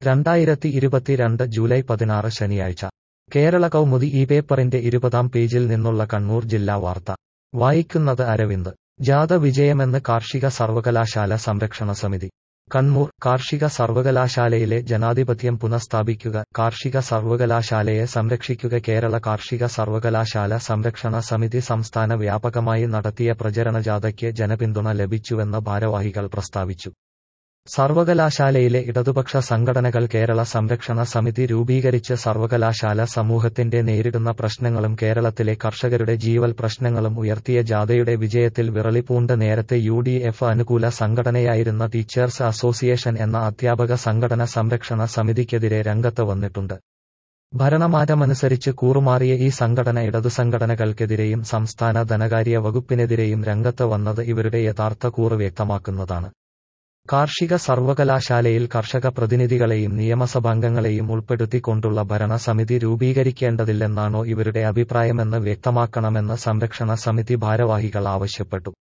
രണ്ടായിരത്തി ഇരുപത്തിരണ്ട് ജൂലൈ പതിനാറ് ശനിയാഴ്ച കേരള കൗമുദി ഈ പേപ്പറിന്റെ ഇരുപതാം പേജിൽ നിന്നുള്ള കണ്ണൂർ ജില്ലാ വാർത്ത വായിക്കുന്നത് അരവിന്ദ് ജാഥ വിജയമെന്ന് കാർഷിക സർവകലാശാല സംരക്ഷണ സമിതി കണ്ണൂർ കാർഷിക സർവകലാശാലയിലെ ജനാധിപത്യം പുനഃസ്ഥാപിക്കുക കാർഷിക സർവകലാശാലയെ സംരക്ഷിക്കുക കേരള കാർഷിക സർവകലാശാല സംരക്ഷണ സമിതി സംസ്ഥാന വ്യാപകമായി നടത്തിയ പ്രചരണ ജാഥയ്ക്ക് ജനപിന്തുണ ലഭിച്ചുവെന്ന് ഭാരവാഹികൾ പ്രസ്താവിച്ചു സർവകലാശാലയിലെ ഇടതുപക്ഷ സംഘടനകൾ കേരള സംരക്ഷണ സമിതി രൂപീകരിച്ച് സർവകലാശാല സമൂഹത്തിന്റെ നേരിടുന്ന പ്രശ്നങ്ങളും കേരളത്തിലെ കർഷകരുടെ ജീവൽ പ്രശ്നങ്ങളും ഉയർത്തിയ ജാഥയുടെ വിജയത്തിൽ വിറളിപൂണ്ട് നേരത്തെ യു ഡി എഫ് അനുകൂല സംഘടനയായിരുന്ന ടീച്ചേഴ്സ് അസോസിയേഷൻ എന്ന അധ്യാപക സംഘടന സംരക്ഷണ സമിതിക്കെതിരെ രംഗത്ത് വന്നിട്ടുണ്ട് ഭരണമാറ്റമനുസരിച്ച് കൂറുമാറിയ ഈ സംഘടന ഇടതു സംഘടനകൾക്കെതിരെയും സംസ്ഥാന ധനകാര്യ വകുപ്പിനെതിരെയും രംഗത്ത് വന്നത് ഇവരുടെ യഥാർത്ഥ കൂറ് വ്യക്തമാക്കുന്നതാണ് കാർഷിക സർവകലാശാലയിൽ കർഷക പ്രതിനിധികളെയും നിയമസഭാംഗങ്ങളെയും ഉൾപ്പെടുത്തിക്കൊണ്ടുള്ള ഭരണസമിതി രൂപീകരിക്കേണ്ടതില്ലെന്നാണോ ഇവരുടെ അഭിപ്രായമെന്ന് വ്യക്തമാക്കണമെന്ന് സംരക്ഷണ സമിതി ഭാരവാഹികൾ ആവശ്യപ്പെട്ടു